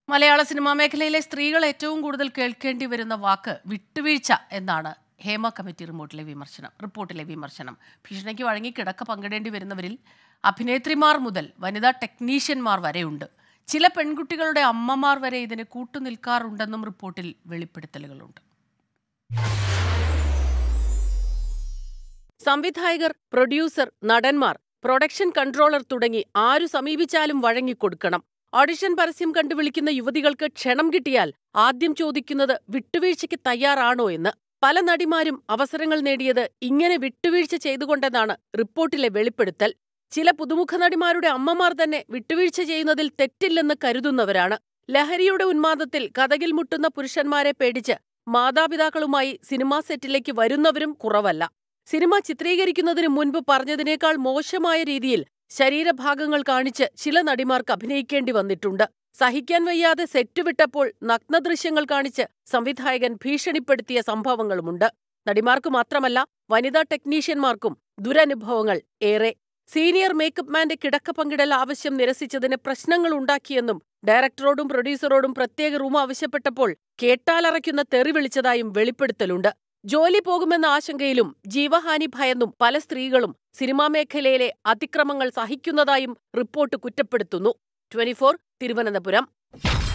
മലയാള സിനിമാ മേഖലയിലെ സ്ത്രീകൾ ഏറ്റവും കൂടുതൽ കേൾക്കേണ്ടി വരുന്ന വാക്ക് വിട്ടുവീഴ്ച എന്നാണ് ഹേമ കമ്മിറ്റി റിപ്പോർട്ടിലെ വിമർശനം റിപ്പോർട്ടിലെ വിമർശനം ഭീഷണിക്ക് വഴങ്ങി കിടക്ക പങ്കിടേണ്ടി വരുന്നവരിൽ അഭിനേത്രിമാർ മുതൽ വനിതാ ടെക്നീഷ്യന്മാർ വരെയുണ്ട് ചില പെൺകുട്ടികളുടെ അമ്മമാർ വരെ ഇതിന് കൂട്ടുനിൽക്കാറുണ്ടെന്നും റിപ്പോർട്ടിൽ വെളിപ്പെടുത്തലുകളുണ്ട് സംവിധായകർ പ്രൊഡ്യൂസർ നടന്മാർ പ്രൊഡക്ഷൻ കൺട്രോളർ തുടങ്ങി ആരു സമീപിച്ചാലും വഴങ്ങിക്കൊടുക്കണം ഓഡിഷൻ പരസ്യം കണ്ടു വിളിക്കുന്ന യുവതികൾക്ക് ക്ഷണം കിട്ടിയാൽ ആദ്യം ചോദിക്കുന്നത് വിട്ടുവീഴ്ചയ്ക്ക് തയ്യാറാണോ എന്ന് പല നടിമാരും അവസരങ്ങൾ നേടിയത് ഇങ്ങനെ വിട്ടുവീഴ്ച ചെയ്തുകൊണ്ടെന്നാണ് റിപ്പോർട്ടിലെ വെളിപ്പെടുത്തൽ ചില പുതുമുഖ നടിമാരുടെ അമ്മമാർ തന്നെ വിട്ടുവീഴ്ച ചെയ്യുന്നതിൽ തെറ്റില്ലെന്ന് കരുതുന്നവരാണ് ലഹരിയുടെ ഉന്മാദത്തിൽ കഥകിൽ മുട്ടുന്ന പുരുഷന്മാരെ പേടിച്ച് മാതാപിതാക്കളുമായി സിനിമാ സെറ്റിലേക്ക് വരുന്നവരും കുറവല്ല സിനിമ ചിത്രീകരിക്കുന്നതിന് മുൻപ് പറഞ്ഞതിനേക്കാൾ മോശമായ രീതിയിൽ ശരീരഭാഗങ്ങൾ കാണിച്ച് ചില നടിമാർക്ക് അഭിനയിക്കേണ്ടി വന്നിട്ടുണ്ട് സഹിക്കാൻ വയ്യാതെ സെറ്റ് വിട്ടപ്പോൾ നഗ്നദൃശ്യങ്ങൾ കാണിച്ച് സംവിധായകൻ ഭീഷണിപ്പെടുത്തിയ സംഭവങ്ങളുമുണ്ട് നടിമാർക്ക് മാത്രമല്ല വനിതാ ടെക്നീഷ്യന്മാർക്കും ദുരനുഭവങ്ങൾ ഏറെ സീനിയർ മേക്കപ്പ് മാന്റെ കിടക്ക പങ്കിടൽ ആവശ്യം നിരസിച്ചതിന് പ്രശ്നങ്ങൾ ഉണ്ടാക്കിയെന്നും ഡയറക്ടറോടും പ്രൊഡ്യൂസറോടും പ്രത്യേക റൂം ആവശ്യപ്പെട്ടപ്പോൾ കേട്ടാലറയ്ക്കുന്ന തെറി വിളിച്ചതായും വെളിപ്പെടുത്തലുണ്ട് ജോലി പോകുമെന്ന ആശങ്കയിലും ജീവഹാനി ഭയന്നും പല സ്ത്രീകളും സിനിമാ മേഖലയിലെ അതിക്രമങ്ങൾ സഹിക്കുന്നതായും റിപ്പോർട്ട് കുറ്റപ്പെടുത്തുന്നു ട്വന്റിഫോർ തിരുവനന്തപുരം